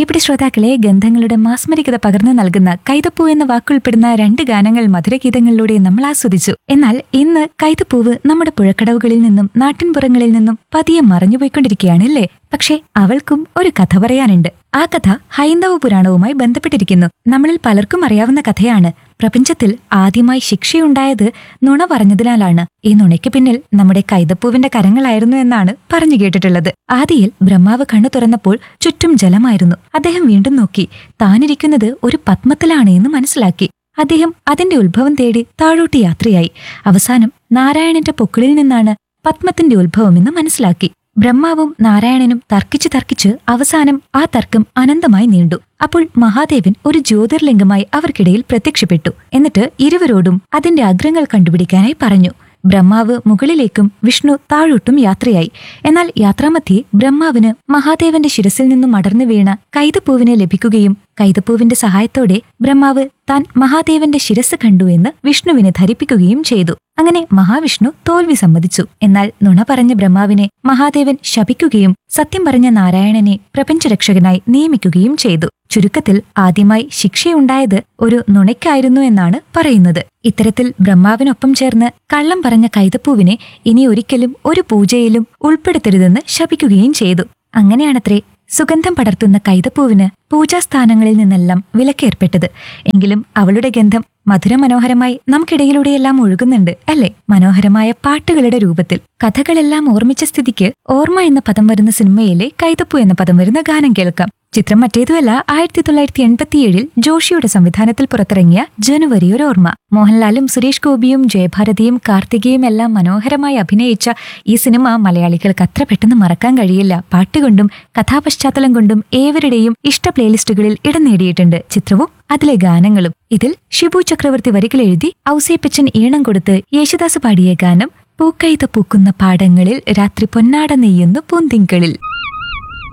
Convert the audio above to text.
പ്രിയപ്പെട്ട ശ്രോതാക്കളെ ഗന്ധങ്ങളുടെ മാസ്മരികത പകർന്നു നൽകുന്ന കൈതപ്പൂ എന്ന വാക്കുൾപ്പെടുന്ന രണ്ട് ഗാനങ്ങൾ മധുരഗീതങ്ങളിലൂടെ നമ്മൾ ആസ്വദിച്ചു എന്നാൽ ഇന്ന് കൈതപ്പൂവ് നമ്മുടെ പുഴക്കടവുകളിൽ നിന്നും നാട്ടിൻപുറങ്ങളിൽ നിന്നും പതിയെ മറഞ്ഞുപോയിക്കൊണ്ടിരിക്കുകയാണല്ലേ പക്ഷേ അവൾക്കും ഒരു കഥ പറയാനുണ്ട് ആ കഥ ഹൈന്ദവ പുരാണവുമായി ബന്ധപ്പെട്ടിരിക്കുന്നു നമ്മളിൽ പലർക്കും അറിയാവുന്ന കഥയാണ് പ്രപഞ്ചത്തിൽ ആദ്യമായി ശിക്ഷയുണ്ടായത് നുണ പറഞ്ഞതിനാലാണ് ഈ നുണയ്ക്ക് പിന്നിൽ നമ്മുടെ കൈതപ്പൂവിന്റെ കരങ്ങളായിരുന്നു എന്നാണ് പറഞ്ഞു കേട്ടിട്ടുള്ളത് ആദിയിൽ ബ്രഹ്മാവ് കണ്ണു തുറന്നപ്പോൾ ചുറ്റും ജലമായിരുന്നു അദ്ദേഹം വീണ്ടും നോക്കി താനിരിക്കുന്നത് ഒരു പത്മത്തിലാണ് എന്ന് മനസ്സിലാക്കി അദ്ദേഹം അതിന്റെ ഉത്ഭവം തേടി താഴോട്ട് യാത്രയായി അവസാനം നാരായണന്റെ പൊക്കിളിൽ നിന്നാണ് പത്മത്തിന്റെ ഉത്ഭവമെന്ന് മനസ്സിലാക്കി ബ്രഹ്മാവും നാരായണനും തർക്കിച്ച് തർക്കിച്ച് അവസാനം ആ തർക്കം അനന്തമായി നീണ്ടു അപ്പോൾ മഹാദേവൻ ഒരു ജ്യോതിർലിംഗമായി അവർക്കിടയിൽ പ്രത്യക്ഷപ്പെട്ടു എന്നിട്ട് ഇരുവരോടും അതിന്റെ അഗ്രങ്ങൾ കണ്ടുപിടിക്കാനായി പറഞ്ഞു ബ്രഹ്മാവ് മുകളിലേക്കും വിഷ്ണു താഴോട്ടും യാത്രയായി എന്നാൽ യാത്രാമധ്യേ ബ്രഹ്മാവിന് മഹാദേവന്റെ ശിരസിൽ നിന്നും അടർന്നു വീണ കൈതപ്പൂവിനെ ലഭിക്കുകയും കൈതപ്പൂവിന്റെ സഹായത്തോടെ ബ്രഹ്മാവ് താൻ മഹാദേവന്റെ ശിരസ് കണ്ടു എന്ന് വിഷ്ണുവിനെ ധരിപ്പിക്കുകയും ചെയ്തു അങ്ങനെ മഹാവിഷ്ണു തോൽവി സമ്മതിച്ചു എന്നാൽ നുണ പറഞ്ഞ ബ്രഹ്മാവിനെ മഹാദേവൻ ശപിക്കുകയും സത്യം പറഞ്ഞ നാരായണനെ പ്രപഞ്ചരക്ഷകനായി നിയമിക്കുകയും ചെയ്തു ചുരുക്കത്തിൽ ആദ്യമായി ശിക്ഷയുണ്ടായത് ഒരു നുണയ്ക്കായിരുന്നു എന്നാണ് പറയുന്നത് ഇത്തരത്തിൽ ബ്രഹ്മാവിനൊപ്പം ചേർന്ന് കള്ളം പറഞ്ഞ കൈതപ്പൂവിനെ ഇനി ഒരിക്കലും ഒരു പൂജയിലും ഉൾപ്പെടുത്തരുതെന്ന് ശപിക്കുകയും ചെയ്തു അങ്ങനെയാണത്രേ സുഗന്ധം പടർത്തുന്ന കൈതപ്പൂവിന് പൂജാസ്ഥാനങ്ങളിൽ നിന്നെല്ലാം വിലക്കേർപ്പെട്ടത് എങ്കിലും അവളുടെ ഗന്ധം മധുരമനോഹരമായി നമുക്കിടയിലൂടെയെല്ലാം ഒഴുകുന്നുണ്ട് അല്ലേ മനോഹരമായ പാട്ടുകളുടെ രൂപത്തിൽ കഥകളെല്ലാം ഓർമ്മിച്ച സ്ഥിതിക്ക് ഓർമ്മ എന്ന പദം വരുന്ന സിനിമയിലെ കൈതപ്പൂ എന്ന പദം വരുന്ന ഗാനം കേൾക്കാം ചിത്രം മറ്റേതുമല്ല ആയിരത്തി തൊള്ളായിരത്തി എൺപത്തിയേഴിൽ ജോഷിയുടെ സംവിധാനത്തിൽ പുറത്തിറങ്ങിയ ജനുവരി ഒരു ഓർമ്മ മോഹൻലാലും സുരേഷ് ഗോപിയും ജയഭാരതിയും കാർത്തികയും എല്ലാം മനോഹരമായി അഭിനയിച്ച ഈ സിനിമ മലയാളികൾക്ക് അത്ര പെട്ടെന്ന് മറക്കാൻ കഴിയില്ല പാട്ടുകൊണ്ടും കഥാപശ്ചാത്തലം കൊണ്ടും ഏവരുടെയും ഇഷ്ട പ്ലേലിസ്റ്റുകളിൽ ഇടം നേടിയിട്ടുണ്ട് ചിത്രവും അതിലെ ഗാനങ്ങളും ഇതിൽ ഷിബു ചക്രവർത്തി വരികൾ എഴുതി ഔസേപ്പച്ചൻ ഈണം കൊടുത്ത് യേശുദാസ് പാടിയ ഗാനം പൂക്കൈത പൂക്കുന്ന പാടങ്ങളിൽ രാത്രി പൊന്നാട നെയ്യുന്നു പൂന്തിങ്കളിൽ